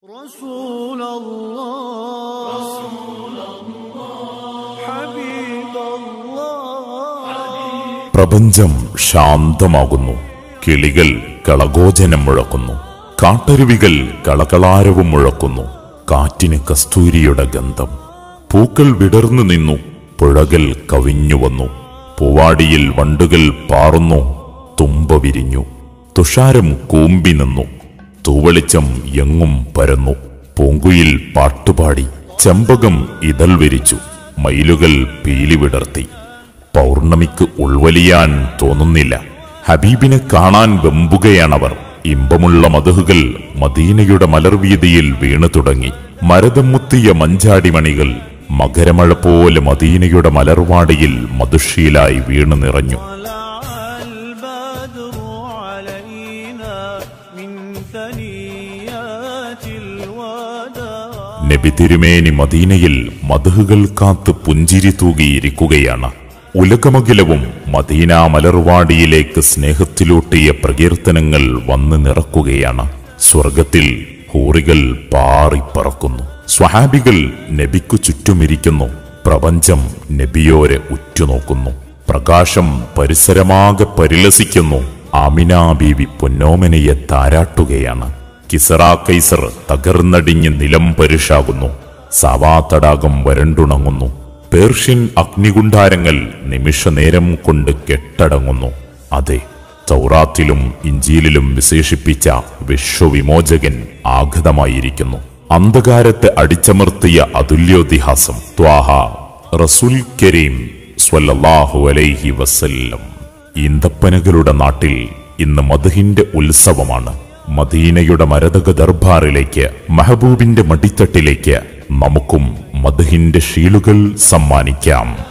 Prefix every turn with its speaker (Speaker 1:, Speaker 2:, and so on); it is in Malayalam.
Speaker 1: رسول الله حبيب الله
Speaker 2: പ്രപഞ്ചം ശാന്തമാകുന്നു കിളികൾ കളഗോചനം മുഴക്കുന്നു കാട്ടരുവികൾ കളകളാരവും മുഴക്കുന്നു കാറ്റിന് കസ്തൂരിയുടെ ഗന്ധം പൂക്കൾ വിടർന്നു നിന്നു പുഴകൾ കവിഞ്ഞു വന്നു പൂവാടിയിൽ വണ്ടുകൾ പാറുന്നു തുമ്പ വിരിഞ്ഞു തുഷാരം കൂമ്പി നിന്നു തൂവളിച്ചം എങ്ങും പരന്നു പൂങ്കുയിൽ പാട്ടുപാടി ചെമ്പകം ഇതൾ വിരിച്ചു മയിലുകൾ പീലി വിടർത്തി പൗർണമിക്ക് ഉൾവലിയാൻ തോന്നുന്നില്ല ഹബീബിനെ കാണാൻ വെമ്പുകയാണവർ ഇമ്പമുള്ള മധുഹുകൾ മദീനയുടെ മലർവീതിയിൽ വീണു തുടങ്ങി മരതം മുത്തിയ മഞ്ചാടിമണികൾ മകരമഴ പോലെ മദീനയുടെ മലർവാടിയിൽ മധുഷീലായി വീണു നിറഞ്ഞു
Speaker 1: طلع البدر علينا من ثنيات الوداع
Speaker 2: നബി തിരുമേനി മദീനയിൽ മധുഹുകൾ കാത്ത് പുഞ്ചിരി തൂകിയിരിക്കുകയാണ് ഉലകമകിലവും മദീന മലർവാടിയിലേക്ക് സ്നേഹത്തിലൂട്ടിയ പ്രകീർത്തനങ്ങൾ വന്നു നിറക്കുകയാണ് സ്വർഗത്തിൽ ഹൂറികൾ പാറിപ്പറക്കുന്നു സ്വഹാബികൾ നബിക്കു ചുറ്റുമിരിക്കുന്നു പ്രപഞ്ചം നബിയോരെ ഉറ്റുനോക്കുന്നു പ്രകാശം പരിസരമാകെ പരിലസിക്കുന്നു ആമിന ബീവി പൊന്നോമനയെ താരാട്ടുകയാണ് കിസറ കൈസർ തകർന്നടിഞ്ഞ് നിലം പരുഷാകുന്നു സാവാ തടാകം വരണ്ടുണങ്ങുന്നു പേർഷ്യൻ അഗ്നികുണ്ഡാരങ്ങൾ നിമിഷനേരം കൊണ്ട് കെട്ടടങ്ങുന്നു അതെ ചൗറാത്തിലും ഇഞ്ചിയിലും വിശേഷിപ്പിച്ച വിശ്വവിമോചകൻ ആഗതമായിരിക്കുന്നു അന്ധകാരത്തെ അടിച്ചമർത്തിയ അതുല്യോതിഹാസം ത്വാഹ റസുൽ കരീം സ്വല്ലല്ലാഹു അലൈഹി വസല്ലം ഈന്തപ്പനകളുടെ നാട്ടിൽ ഇന്ന് മധുഹിന്റെ ഉത്സവമാണ് മദീനയുടെ മരതക ദർബാറിലേക്ക് മെഹബൂബിന്റെ മടിത്തട്ടിലേക്ക് നമുക്കും മധുഹിന്റെ ഷീലുകൾ സമ്മാനിക്കാം